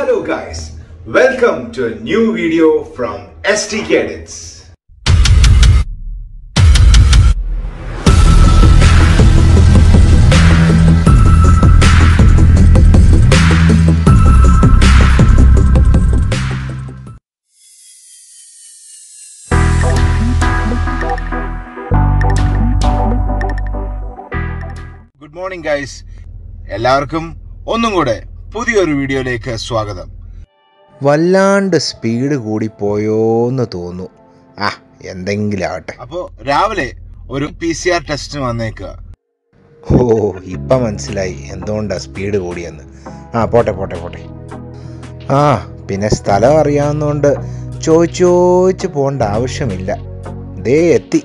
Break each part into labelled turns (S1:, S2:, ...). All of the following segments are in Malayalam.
S1: Hello guys, welcome to a new video from ST Cadets. Good morning guys എല്ലാവർക്കും ഒന്നും കൂടെ പുതിയൊരു വീഡിയോയിലേക്ക് സ്വാഗതം
S2: വല്ലാണ്ട് സ്പീഡ് കൂടിപ്പോയോന്ന് തോന്നു ആ എന്തെങ്കിലും ആവട്ടെ
S1: അപ്പോൾ രാവിലെ ഒരു പി സി ആർ ടെസ്റ്റ് വന്നേക്കുക
S2: ഓ ഇപ്പം മനസ്സിലായി എന്തുകൊണ്ടാ സ്പീഡ് കൂടിയെന്ന് ആ പോട്ടെ പോട്ടെ പോട്ടെ ആ പിന്നെ സ്ഥലം അറിയാവുന്നതുകൊണ്ട് ചോദിച്ച് ചോദിച്ച് പോകേണ്ട ആവശ്യമില്ല ദേ എത്തി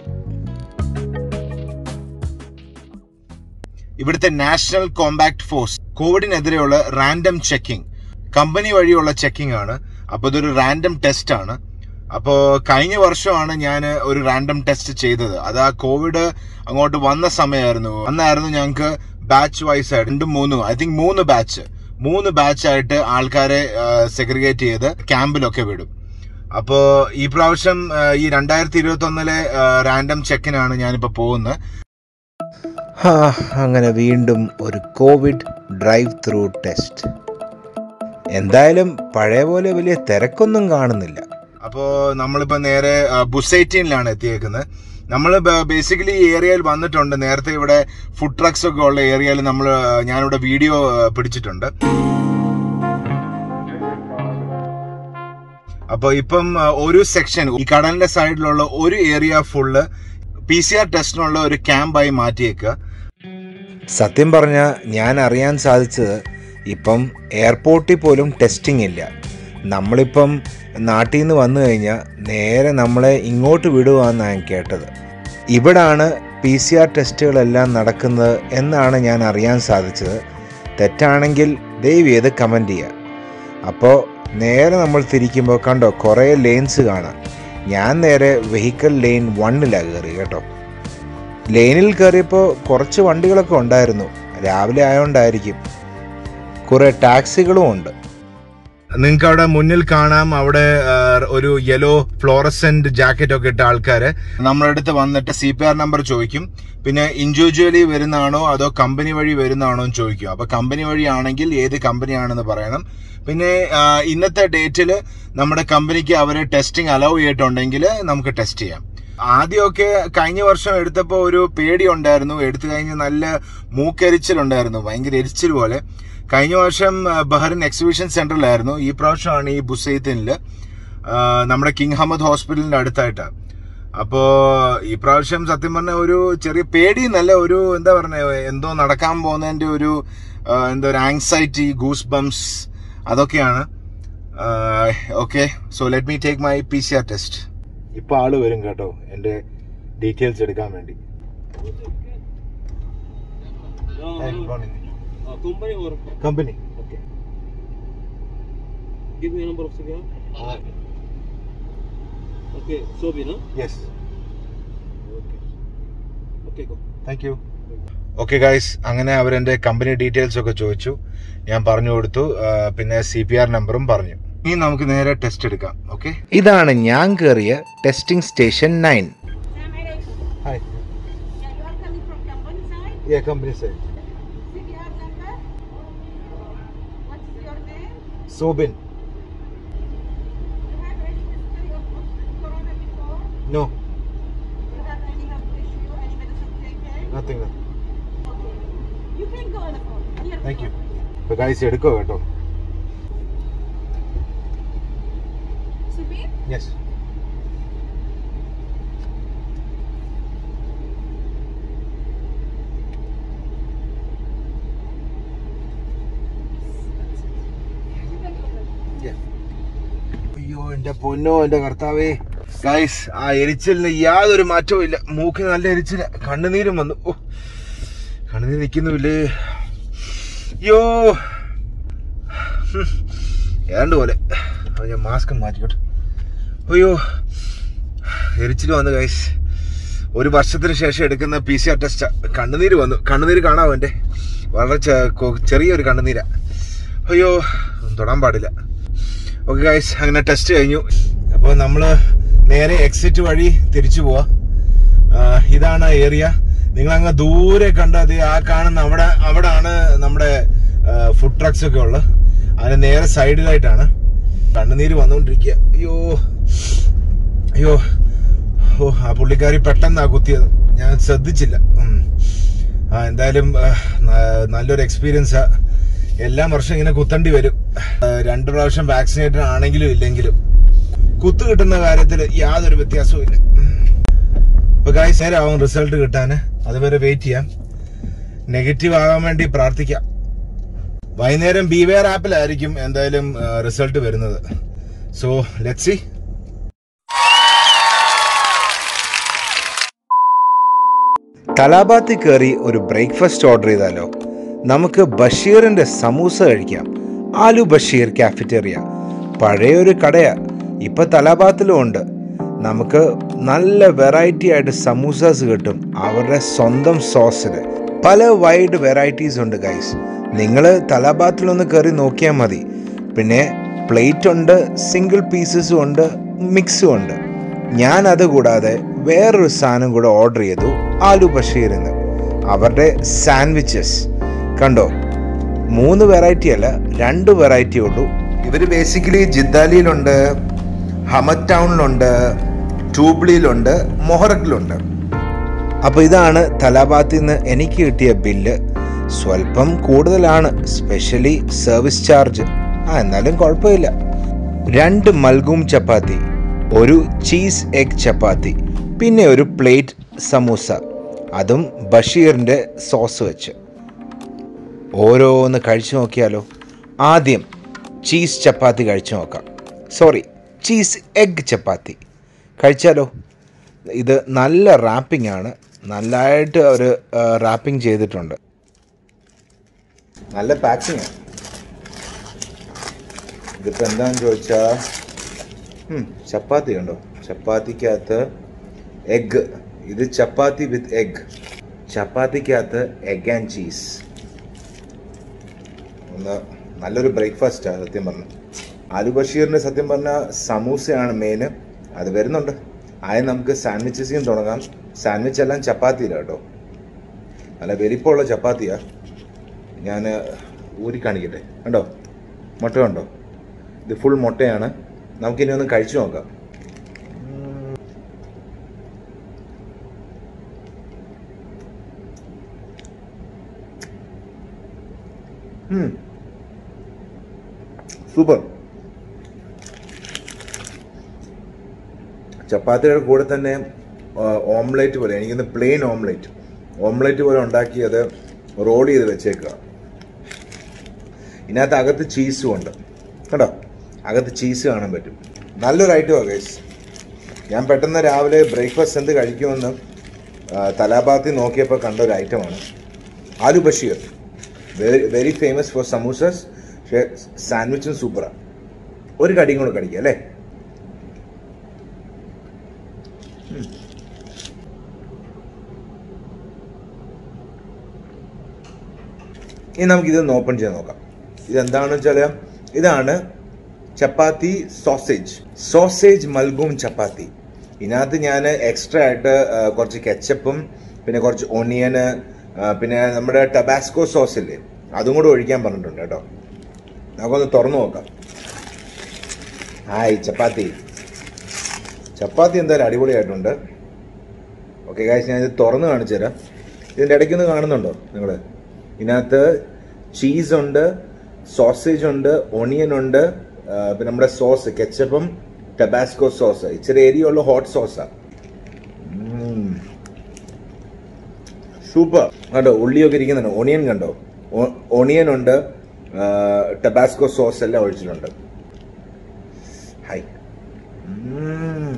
S1: ഇവിടുത്തെ നാഷണൽ കോമ്പാക്ട് ഫോഴ്സ് കോവിഡിനെതിരെയുള്ള റാൻഡം ചെക്കിംഗ് കമ്പനി വഴിയുള്ള ചെക്കിംഗ് ആണ് അപ്പോൾ ഇതൊരു റാൻഡം ടെസ്റ്റ് ആണ് അപ്പോൾ കഴിഞ്ഞ വർഷമാണ് ഞാൻ ഒരു റാൻഡം ടെസ്റ്റ് ചെയ്തത് അത് ആ കോവിഡ് അങ്ങോട്ട് വന്ന സമയമായിരുന്നു അന്നായിരുന്നു ഞങ്ങൾക്ക് ബാച്ച് വൈസ് ആയിട്ട് രണ്ടും മൂന്നും ഐ തിങ്ക് മൂന്ന് ബാച്ച് മൂന്ന് ബാച്ച് ആയിട്ട് ആൾക്കാരെ സെഗ്രിഗേറ്റ് ചെയ്ത് ക്യാമ്പിലൊക്കെ വിടും അപ്പോ ഈ പ്രാവശ്യം ആ, ഈ രണ്ടായിരത്തി ഇരുപത്തി ഒന്നിലെ റാൻഡം ചെക്കിനാണ് ഞാനിപ്പോ പോകുന്നത്
S2: ആ അങ്ങനെ വീണ്ടും ഒരു കോവിഡ് ഡ്രൈവ് ത്രൂ ടെസ്റ്റ് എന്തായാലും പഴയ പോലെ വലിയ തിരക്കൊന്നും കാണുന്നില്ല
S1: അപ്പോൾ നമ്മളിപ്പോൾ നേരെ ബുസൈറ്റീനിലാണ് എത്തിയേക്കുന്നത് നമ്മൾ ബേസിക്കലി ഈ ഏരിയയിൽ വന്നിട്ടുണ്ട് നേരത്തെ ഇവിടെ ഫുഡ് ട്രക്സ് ഒക്കെ ഉള്ള ഏരിയയിൽ നമ്മൾ ഞാനിവിടെ വീഡിയോ പിടിച്ചിട്ടുണ്ട് അപ്പോൾ ഇപ്പം ആ, ഒരു സെക്ഷൻ ഈ കടലിന്റെ സൈഡിലുള്ള ഒരു area full P C R ടെസ്റ്റിനുള്ള ഒരു ക്യാമ്പായി മാറ്റിയേക്കുക
S2: സത്യം പറഞ്ഞാൽ ഞാൻ അറിയാൻ സാധിച്ചത് ഇപ്പം എയർപോർട്ടിൽ പോലും ടെസ്റ്റിംഗ് ഇല്ല നമ്മളിപ്പം നാട്ടിൽ നിന്ന് വന്നു കഴിഞ്ഞാൽ നേരെ നമ്മളെ ഇങ്ങോട്ട് വിടുവാന്നാണ് ഞാൻ കേട്ടത് ഇവിടാണ് പി സി ആർ ടെസ്റ്റുകളെല്ലാം നടക്കുന്നത് എന്നാണ് ഞാൻ അറിയാൻ സാധിച്ചത് തെറ്റാണെങ്കിൽ ദയവ് ചെയ്ത് കമൻറ്റ് ചെയ്യുക അപ്പോൾ നേരെ നമ്മൾ തിരിക്കുമ്പോൾ കണ്ടോ കുറേ ലെയിൻസ് കാണാം ഞാൻ നേരെ വെഹിക്കിൾ ലെയിൻ വണ്ണിലാണ് കയറി കേട്ടോ ലെയിനിൽ കയറിയപ്പോൾ കുറച്ച് വണ്ടികളൊക്കെ ഉണ്ടായിരുന്നു രാവിലെ ആയതുകൊണ്ടായിരിക്കും കുറേ ടാക്സികളും ഉണ്ട്
S1: നിങ്ങൾക്ക് അവിടെ മുന്നിൽ കാണാം അവിടെ ആ, ഒരു യെല്ലോ ഫ്ലോറസെന്റ് ജാക്കറ്റ് ഒക്കെ ഇട്ട ആൾക്കാര് നമ്മുടെ അടുത്ത് വന്നിട്ട് സി പി ആർ നമ്പർ ചോദിക്കും പിന്നെ ഇൻഡിവിജ്വലി വരുന്നതാണോ അതോ കമ്പനി വഴി വരുന്നതാണോ എന്ന് ചോദിക്കും അപ്പൊ കമ്പനി വഴി ആണെങ്കിൽ ഏത് കമ്പനിയാണെന്ന് പറയണം പിന്നെ ആ, ഇന്നത്തെ ഡേറ്റിൽ നമ്മുടെ കമ്പനിക്ക് അവര് ടെസ്റ്റിംഗ് അലൗ ചെയ്തിട്ടുണ്ടെങ്കിൽ നമുക്ക് ടെസ്റ്റ് ചെയ്യാം ആദ്യമൊക്കെ കഴിഞ്ഞ വർഷം എടുത്തപ്പോൾ ഒരു പേടി ഉണ്ടായിരുന്നു എടുത്തു കഴിഞ്ഞ് നല്ല മൂക്കരിച്ചിലുണ്ടായിരുന്നു ഭയങ്കര എരിച്ചിൽ പോലെ കഴിഞ്ഞ വർഷം ആ, ബഹ്റിൻ എക്സിബിഷൻ സെന്ററിലായിരുന്നു ഈ പ്രാവശ്യമാണ് ഈ ബുസൈത്തിനില് നമ്മുടെ കിങ് ഹമദ് ഹോസ്പിറ്റലിന്റെ അടുത്തായിട്ടാണ് അപ്പോ ഈ പ്രാവശ്യം സത്യം പറഞ്ഞ ഒരു ചെറിയ പേടി നല്ല ഒരു എന്താ പറഞ്ഞ എന്തോ നടക്കാൻ പോകുന്നതിന്റെ ഒരു ആ, എന്താ ഒരു ആങ്സൈറ്റി ഗൂസ് ബംസ് അതൊക്കെയാണ് okay so let me take my P C R test ഇപ്പൊ ആള് വരും കേട്ടോ എന്റെ ഡീറ്റെയിൽസ് എടുക്കാൻ വേണ്ടി
S3: Uh, company or
S1: company
S3: give me a number of cigar. Okay, Sobi, no?
S1: Yes
S3: Okay, go.
S1: Thank you okay guys അങ്ങനെ അവരെന്റെ കമ്പനി ഡീറ്റെയിൽസ് ഒക്കെ ചോദിച്ചു ഞാൻ പറഞ്ഞു കൊടുത്തു ആ, പിന്നെ സി പി ആർ നമ്പറും പറഞ്ഞു ഇനി നമുക്ക് നേരെ ടെസ്റ്റ് എടുക്കാം ഓക്കെ
S2: ഇതാണ് ഞാൻ കയറിയ testing station nine
S4: Assalamu alaikum.
S1: Hi
S4: Yeah, you are coming from company side?
S1: Company side
S4: CPR number? What is your name?
S1: Sobin
S4: You have any history of, of corona before?
S1: No
S4: You have any health issue, any medicine taken?
S1: Nothing
S4: Okay. You can go on the phone. Here we
S1: thank you
S4: go.
S1: ഇപ്പൊ ഗൈസ് എടുക്കോ കേട്ടോ
S4: Subir?
S1: യെസ് അയ്യോ എന്റെ പൊന്നോ എന്റെ കർത്താവേ ഗൈസ് ആ എരിച്ചിലിന് യാതൊരു മാറ്റവും ഇല്ല മൂക്കിന് നല്ല എരിച്ചില്ല കണ്ണുനീരും വന്നു ഓ കണ്ണുനീര് നിൽക്കുന്നുമില്ലേ അയ്യോ ഹും. ഏതാണ്ട് പോലെ അത് ഞാൻ മാസ്ക് മാറ്റിക്കോട്ടെ അയ്യോ എരിച്ചിൽ വന്നു ഗൈസ് ഒരു വർഷത്തിന് ശേഷം എടുക്കുന്ന പി സി ആർ ടെസ്റ്റ് കണ്ണുനീര് വന്നു കണ്ണുനീര് കാണാമോ എൻ്റെ വളരെ ചെ- കൊ- ചെറിയൊരു കണ്ണുനീരാ അയ്യോ ഒന്നും തൊടാൻ പാടില്ല ഓക്കെ ഗൈസ് അങ്ങനെ ടെസ്റ്റ് കഴിഞ്ഞു അപ്പോൾ നമ്മൾ നേരെ എക്സിറ്റ് വഴി തിരിച്ചു പോവാ ആ, ഇതാണ് ഏരിയ നിങ്ങൾ അങ്ങ് ദൂരെ കണ്ടത് ആ കാണുന്ന അവിടെ അവിടാണ് നമ്മുടെ ഫുഡ് ട്രക്സ് ഒക്കെ ഉള്ളത് അതിന് നേരെ സൈഡിലായിട്ടാണ് കണ്ണുനീര് വന്നുകൊണ്ടിരിക്കുക അയ്യോ അയ്യോ ഓ ആ പുള്ളിക്കാരി പെട്ടെന്നാ കുത്തിയത് ഞാൻ ശ്രദ്ധിച്ചില്ല ഉം. ആ എന്തായാലും ആ, ന- നല്ലൊരു എക്സ്പീരിയൻസാ എല്ലാ വർഷം ഇങ്ങനെ കുത്തേണ്ടി വരും ആ, രണ്ട് പ്രാവശ്യം വാക്സിനേറ്റഡ് ആണെങ്കിലും ഇല്ലെങ്കിലും കുത്തു കിട്ടുന്ന കാര്യത്തിൽ യാതൊരു വ്യത്യാസവും ഇല്ല ഉം. അപ്പൊ ഗായ്സ് നേരാവും റിസൾട്ട് കിട്ടാൻ അതുവരെ വെയിറ്റ് ചെയ്യാം നെഗറ്റീവ് ആകാൻ വേണ്ടി പ്രാർത്ഥിക്കാം വൈകുന്നേരം ബിവെയർ ആപ്പിലായിരിക്കും എന്തായാലും റിസൾട്ട് വരുന്നത് സോ ലെറ്റ് സി
S2: തലാബാത്തിൽ കയറി ഒരു ബ്രേക്ക്ഫാസ്റ്റ് ഓർഡർ ചെയ്താലോ നമുക്ക് ബഷീറിന്റെ സമൂസ കഴിക്കാം ആലു ബഷീർ കാഫറ്റേറിയ പഴയൊരു കടയാ ഇപ്പൊ തലാബാത്തിലും ഉണ്ട് നമുക്ക് നല്ല വെറൈറ്റി ആയിട്ട് സമൂസാസ് കിട്ടും അവരുടെ സ്വന്തം സോസിൽ പല വൈഡ് വെറൈറ്റീസ് ഉണ്ട് ഗൈസ് നിങ്ങൾ തലാബാത്തിലൊന്ന് കയറി നോക്കിയാൽ മതി പിന്നെ പ്ലേറ്റ് ഉണ്ട് സിംഗിൾ പീസസും ഉണ്ട് മിക്സും ഉണ്ട് ഞാൻ അത് കൂടാതെ വേറൊരു സാധനം കൂടെ ഓർഡർ ചെയ്തു ആലു ബഷീറിന്ന് അവരുടെ സാൻഡ്വിച്ചസ് കണ്ടോ മൂന്ന് വെറൈറ്റി അല്ല രണ്ട് വെറൈറ്റി ഉള്ളൂ ഇവർ ബേസിക്കലി ജിദ്ദാലിയിലുണ്ട് ഹമദ് ടൗണിലുണ്ട് ട്യൂബ്ലിയിലുണ്ട് മൊഹറക്കിലുണ്ട് അപ്പോൾ ഇതാണ് തലാബാത്തിൽ നിന്ന് എനിക്ക് കിട്ടിയ ബില്ല് സ്വല്പം കൂടുതലാണ് സ്പെഷ്യലി സർവീസ് ചാർജ് ആ എന്നാലും കുഴപ്പമില്ല രണ്ട് മൽഗൂം ചപ്പാത്തി ഒരു ചീസ് എഗ് ചപ്പാത്തി പിന്നെ ഒരു പ്ലേറ്റ് സമൂസ അതും ബഷീറിൻ്റെ സോസ് വെച്ച് ഓരോന്ന് കഴിച്ചു നോക്കിയാലോ ആദ്യം ചീസ് ചപ്പാത്തി കഴിച്ചു നോക്കാം സോറി ചീസ് എഗ് ചപ്പാത്തി കഴിച്ചാലോ ഇത് നല്ല റാപ്പിംഗ് ആണ് നല്ലതായിട്ട് ഒരു റാപ്പിംഗ് ചെയ്തിട്ടുണ്ട് നല്ല പാക്കിംഗ് ആണ് ഇതിപ്പോൾ എന്താണെന്ന് ചോദിച്ചാൽ ചപ്പാത്തി കണ്ടോ ചപ്പാത്തിക്കകത്ത് എഗ്ഗ് ഇത് ചപ്പാത്തി വിത്ത് എഗ് ചപ്പാത്തിക്കകത്ത് എഗ് ആൻഡ് ചീസ് ഒന്ന് നല്ലൊരു ബ്രേക്ക്ഫാസ്റ്റാണ് സത്യം പറഞ്ഞു ആലു ബഷീറിൻ്റെ സത്യം പറഞ്ഞാൽ സമൂസയാണ് മെയിൻ അത് വരുന്നുണ്ട് ആദ്യം നമുക്ക് സാൻഡ്വിച്ചസിനും തുടങ്ങാം സാൻഡ്വിച്ച് എല്ലാം ചപ്പാത്തിയില്ല കേട്ടോ നല്ല വലിപ്പമുള്ള ചപ്പാത്തിയാ ഞാൻ ഊരി കാണിക്കട്ടെ കണ്ടോ മുട്ട കണ്ടോ ഇത് ഫുൾ മുട്ടയാണ് നമുക്കിനി ഒന്ന് കഴിച്ചു നോക്കാം സൂപ്പർ ചപ്പാത്തിയുടെ കൂടെ തന്നെ ഓംലേറ്റ് പോലെ എനിക്കിന്ന് പ്ലെയിൻ ഓംലേറ്റ് ഓംലേറ്റ് പോലെ ഉണ്ടാക്കി അത് റോൾ ചെയ്ത് വെച്ചേക്കുക ഇതിനകത്ത് അകത്ത് ചീസും ഉണ്ട് കേട്ടോ അകത്ത് ചീസ് കാണാൻ പറ്റും നല്ലൊരു ഐറ്റമാണ് ഗൈസ് ഞാൻ പെട്ടെന്ന് രാവിലെ ബ്രേക്ക്ഫാസ്റ്റ് എന്ത് കഴിക്കുമെന്ന് ആ, തലാബാത്തിൽ നോക്കിയപ്പോൾ കണ്ട ഒരു ഐറ്റമാണ് Aloo Basheer very very famous for samosas പക്ഷേ സാൻഡ്വിച്ചും സൂപ്പറാണ് ഒരു കടിയും കൂടെ കടിക്കുക അല്ലേ ഉം. ഇനി നമുക്കിതൊന്ന് ഓപ്പൺ ചെയ്ത് നോക്കാം ഇതെന്താണെന്ന് വെച്ചാൽ ഇതാണ് ചപ്പാത്തി സോസേജ് സോസേജ് മൽഗും ചപ്പാത്തി ഇതിനകത്ത് ഞാൻ എക്സ്ട്രാ ആയിട്ട് ആ, കുറച്ച് കെച്ചപ്പും പിന്നെ കുറച്ച് ഒണിയന് പിന്നെ നമ്മുടെ ടബാസ്കോ സോസ് ഇല്ലേ അതും കൂടെ ഒഴിക്കാൻ പറഞ്ഞിട്ടുണ്ട് കേട്ടോ നമുക്കൊന്ന് തുറന്നു നോക്കാം ഹായ് ചപ്പാത്തി ചപ്പാത്തി എന്തായാലും അടിപൊളിയായിട്ടുണ്ട് ഓക്കെ കാഴ്ച ഞാൻ ഇത് തുറന്ന് കാണിച്ചു തരാം ഇതിൻ്റെ ഇടയ്ക്കൊന്ന് കാണുന്നുണ്ടോ നിങ്ങൾ ഇതിനകത്ത് ചീസ് ഉണ്ട് സോസേജ് ഉണ്ട് ഒണിയൻ ഉണ്ട് ആ, പിന്നെ നമ്മുടെ സോസ് കെച്ചപ്പും ടബാസ്കോ സോസ് ഇച്ചിരി എരിയുള്ള ഹോട്ട് സോസാണ് സൂപ്പർ കണ്ടോ ഉള്ളിയൊക്കെ ഇരിക്കുന്നുണ്ട് ഒണിയൻ കണ്ടോ ഒണിയൻ ഉണ്ട് ടബാസ്കോ സോസ് എല്ലാം ഒഴിച്ചിട്ടുണ്ട് ഹൈ ഉം.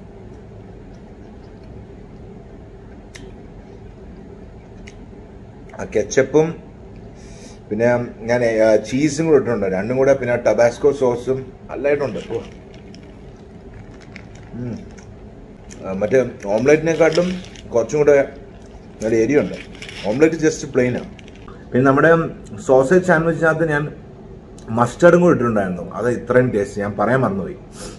S2: ആ കെച്ചപ്പും പിന്നെ ഞാൻ ആ, ചീസും കൂടെ ഇട്ടിട്ടുണ്ട് രണ്ടും കൂടെ പിന്നെ ടബാസ്കോ സോസും നല്ലതായിട്ടുണ്ട് ഓ. ഉം. ആ, മറ്റേ ഓംലെറ്റിനെക്കാട്ടും കുറച്ചും കൂടെ നല്ല എരിയുണ്ട് ഓംലെറ്റ് ജസ്റ്റ് പ്ലെയിനാണ് പിന്നെ നമ്മുടെ സോസേജ് സാൻഡ്വിച്ചിനകത്ത് ഞാൻ മസ്റ്റർഡും കൂടി ഇട്ടിട്ടുണ്ടായിരുന്നു അത് ഇത്രയും ടേസ്റ്റ് ഞാൻ പറയാൻ മറന്നുപോയി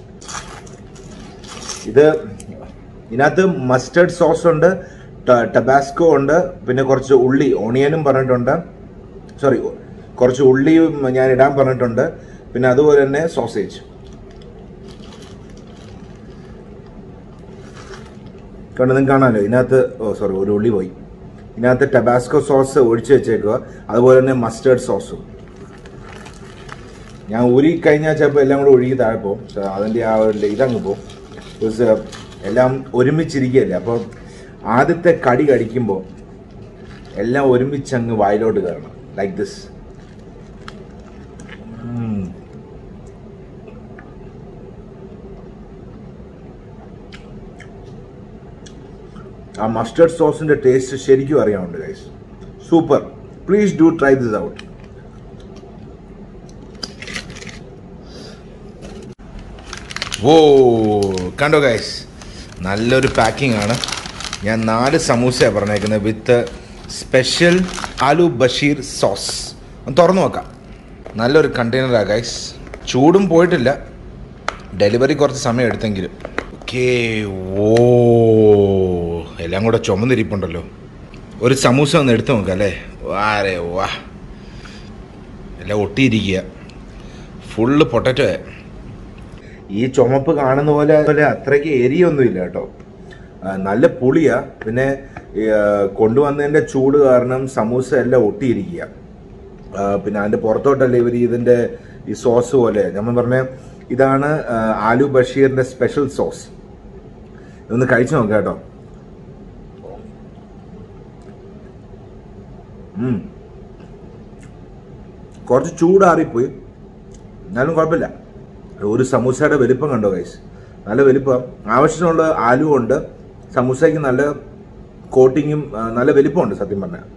S2: ഇത് ഇതിനകത്ത് മസ്റ്റർഡ് സോസ് ഉണ്ട് ട- ടബാസ്കോ ഉണ്ട് പിന്നെ കുറച്ച് ഉള്ളി ഓണിയനും പറഞ്ഞിട്ടുണ്ട് സോറി കുറച്ച് ഉള്ളിയും ഞാൻ ഇടാൻ പറഞ്ഞിട്ടുണ്ട് പിന്നെ അതുപോലെ തന്നെ സോസേജ് കണ്ട് നിങ്ങൾക്ക് കാണാമല്ലോ ഇതിനകത്ത് ഓ സോറി ഒരു ഉള്ളി പോയി ഇതിനകത്ത് ടബാസ്കോ സോസ് ഒഴിച്ച് വെച്ചേക്കുക അതുപോലെ തന്നെ മസ്റ്റേർഡ് സോസും ഞാൻ ഊരി കഴിഞ്ഞാൽ ചിലപ്പോൾ എല്ലാം കൂടെ ഒഴുകി താഴെ പോകും So, അതിൻ്റെ ആ ഒരു ഇതങ്ങ് പോകും ബിക്കോസ് എല്ലാം ഒരുമിച്ചിരിക്കുകയല്ലേ അപ്പോൾ ആദ്യത്തെ കടി കടിക്കുമ്പോൾ എല്ലാം ഒരുമിച്ച് അങ്ങ് വായിലോട്ട് കയറണം ലൈക്ക് ദിസ് ആ മസ്റ്റർഡ് സോസിന്റെ ടേസ്റ്റ് ശരിക്കും അറിയാമുണ്ട് guys super please do try this out ഓ കണ്ടോ ഗൈസ് നല്ലൊരു പാക്കിംഗ് ആണ് ഞാൻ നാല് സമൂസയാണ് പറഞ്ഞേക്കുന്നത് with special Aloo Basheer sauce ഒന്ന് തുറന്നു നോക്കാം നല്ലൊരു കണ്ടെയ്നറാണ് ഗൈസ് ചൂടും പോയിട്ടില്ല ഡെലിവറി കുറച്ച് സമയം എടുത്തെങ്കിലും ഓക്കേ ഓ എല്ലാം കൂടെ ചുമന്നിരിപ്പുണ്ടല്ലോ ഒരു സമൂസ ഒന്ന് എടുത്തു നോക്കാം അല്ലേ വാരേ വാ എല്ലാം ഒട്ടിയിരിക്കുക ഫുള്ള് പൊട്ടറ്റോ ഈ ചുമപ്പ് കാണുന്ന പോലെ പോലെ അത്രയ്ക്ക് എരിയൊന്നുമില്ല കേട്ടോ ആ, നല്ല പുളിയാ പിന്നെ ഈ, ആ, കൊണ്ടുവന്നതിന്റെ ചൂട് കാരണം സമൂസ എല്ലാം ഒട്ടിയിരിക്കുക ആ, പിന്നെ അതിന്റെ പുറത്തോട്ടല്ലേ ഇവർ ഇതിന്റെ ഈ സോസ് പോലെ നമ്മൾ പറഞ്ഞ ഇതാണ് ആ, ആലു ബഷീറിന്റെ സ്പെഷ്യൽ സോസ് ഇതൊന്ന് കഴിച്ചു നോക്കാം കേട്ടോ ഉം. കുറച്ച് ചൂടാറിപ്പോയി എന്നാലും കുഴപ്പമില്ല ഒരു സമൂസയുടെ വലിപ്പം കണ്ടോ ഗൈസ് നല്ല വലിപ്പം ആവശ്യത്തിനുള്ള ആലു ഉണ്ട് സമൂസയ്ക്ക് നല്ല കോട്ടിങ്ങും ആ, നല്ല വലിപ്പമുണ്ട് സത്യം പറഞ്ഞാൽ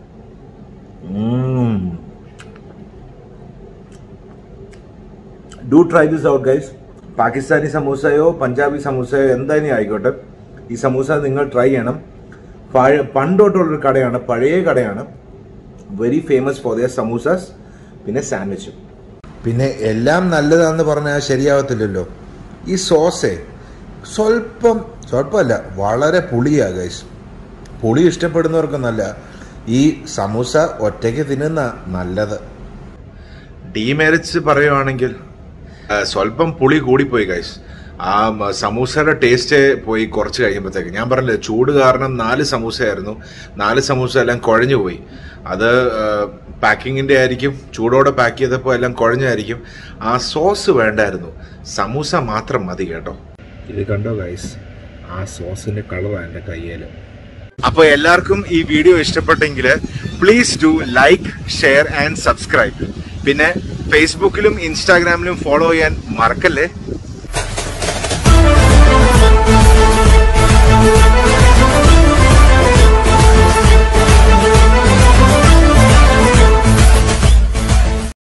S2: do try this out guys Pakistani സമൂസയോ പഞ്ചാബി സമൂസയോ എന്തായാലും ആയിക്കോട്ടെ ഈ സമൂസ നിങ്ങൾ ട്രൈ ചെയ്യണം പഴ പണ്ടോട്ടുള്ളൊരു കടയാണ് പഴയ കടയാണ് very famous for their samosas പിന്നെ സാൻഡ്വിച്ചും പിന്നെ എല്ലാം നല്ലതാന്ന് പറഞ്ഞാൽ ശരിയാവത്തില്ലല്ലോ ഈ സോസേ സ്വല്പം സ്വല്പമല്ല വളരെ പുളിയാ ഗൈസ് പുളി ഇഷ്ടപ്പെടുന്നവർക്കൊന്നല്ല ഈ സമൂസ ഒറ്റയ്ക്ക് തിന്നുന്ന നല്ലത് ഡീമെറിറ്റ്സ് പറയുവാണെങ്കിൽ ആ, സ്വല്പം പുളി കൂടിപ്പോയി ഗൈസ് ആ മ- സമൂസയുടെ ടേസ്റ്റ് പോയി കുറച്ച് കഴിയുമ്പോഴത്തേക്ക് ഞാൻ പറഞ്ഞില്ലേ ചൂട് കാരണം നാല് സമൂസയായിരുന്നു നാല് സമൂസ എല്ലാം കുഴഞ്ഞു പോയി അത് പാക്കിങ്ങിന്റെ ആയിരിക്കും ചൂടോടെ പാക്ക് ചെയ്തപ്പോൾ എല്ലാം കുഴഞ്ഞായിരിക്കും ആ സോസ് വേണ്ടായിരുന്നു സമൂസ മാത്രം മതി കേട്ടോ ഇത് കണ്ടോ ഗൈസ് ആ സോസിന്റെ കളറാണ് എൻ്റെ കയ്യിൽ അപ്പോൾ എല്ലാവർക്കും ഈ വീഡിയോ ഇഷ്ടപ്പെട്ടെങ്കിൽ please do like share and subscribe പിന്നെ ഫേസ്ബുക്കിലും ഇൻസ്റ്റാഗ്രാമിലും ഫോളോ ചെയ്യാൻ മറക്കല്ലേ